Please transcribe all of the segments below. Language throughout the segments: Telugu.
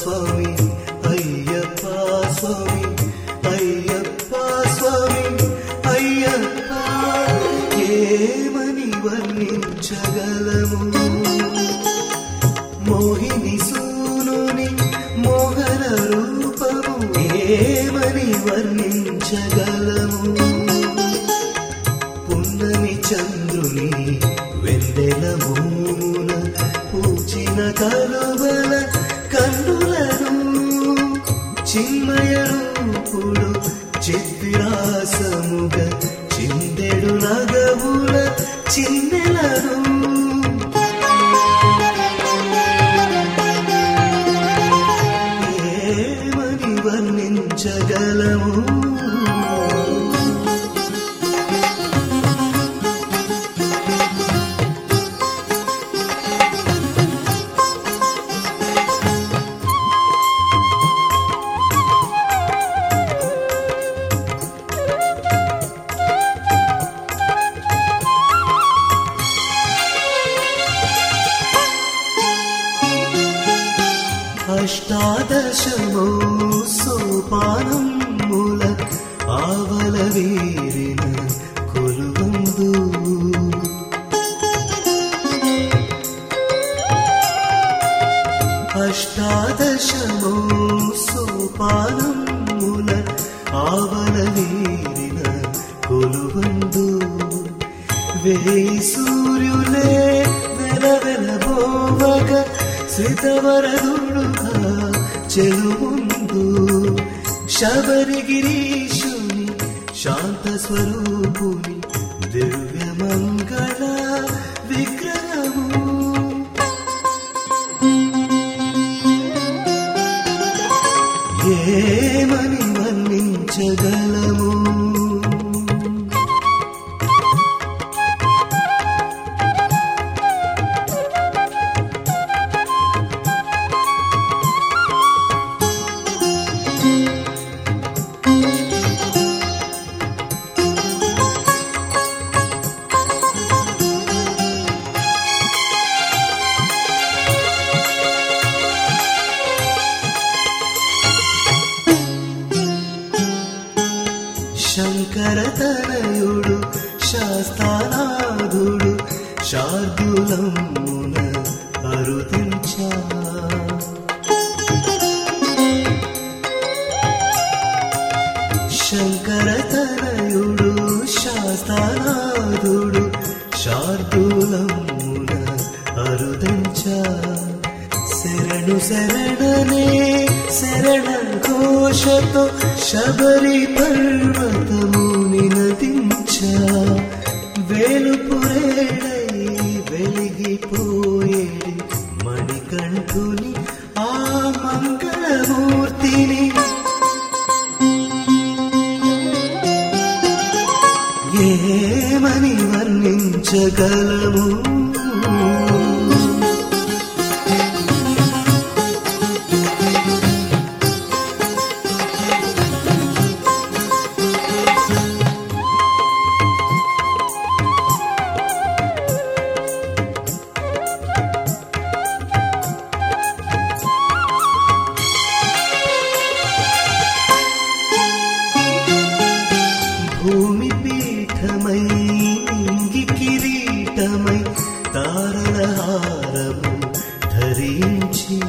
స్వామి అయ్యప్ప స్వామి అయ్యప్ప స్వామి అయ్యప్ప ఏమని వర్ణించగలము మోహిని సూనుని మోహన రూపము ఏమని వర్ణించగలము పున్నమి చంద్రుని వెన్నెల మోమున పూచిన కలువల కన్నులను చిన్మయ రూపుడు చిద్విలాసముగ చిందెడు నగవుల చిన్నెలను ఏమని వర్ణించగలము అష్టాదశమో సోపానం మూల ఆవల వీరిన కొలువందు అష్టాదశమో సోపానం మూల ఆవల వీరిన కొలువందు వేయి సూర్యులే వెల వెలబోవగ శ్రితవరదుడుగా చెలుముందు శబరిగిరీశుని శాంత స్వరూపుని దివ్య మంగళ విగ్రహము ఏమని వర్ణించగలము శంకరతనయుడు శాస్తానాథుడు శార్దులమున అరుదించా శంకరతనయుడు శాస్తానాథుడు శార్దులమున అరుదించా శరణు శరణనే శరణ ఘోషతో శబరి పర్వతముని నదించా వేలుపురేడై వెలిగిపోయేడి మణికంఠుని ఆ మంగళమూర్తిని ఏమని వర్ణించగలము భూమి పీఠమై ఇంగి కిరీటమై తారల హారము ధరించి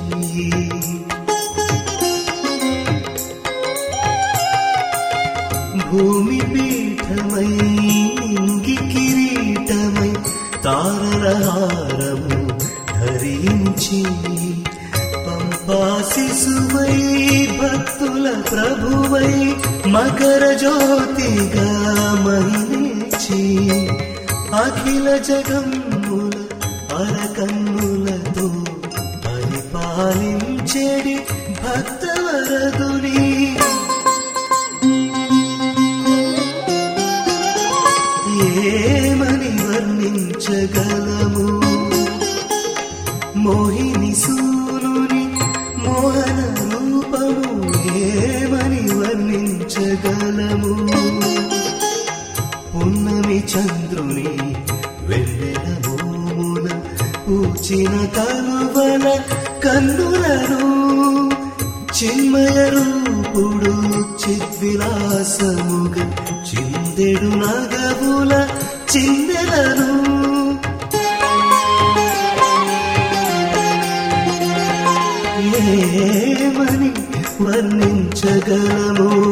భూమి పీఠమై ఇంగి కిరీటమై తారల హారము ధరించి పంపా శిశువై భక్తుల ప్రభువై మకర జ్యోతిగా మహిళచి అఖిల జగమ్ముల అరకన్నులతో పరిపాలించేడి భక్తవరదుని ఏమని వర్ణించగలము మోహిని సూనుని మోహన రూపము ఏమని వర్ణించగలము పున్నమి చంద్రుని వెన్నెల మోమున పూచిన కలువల కన్నులను చిన్మయ రూపుడు చిద్విలాసముగా చిందెడు నగవుల చిందెలను ఏమని వర్ణించగలము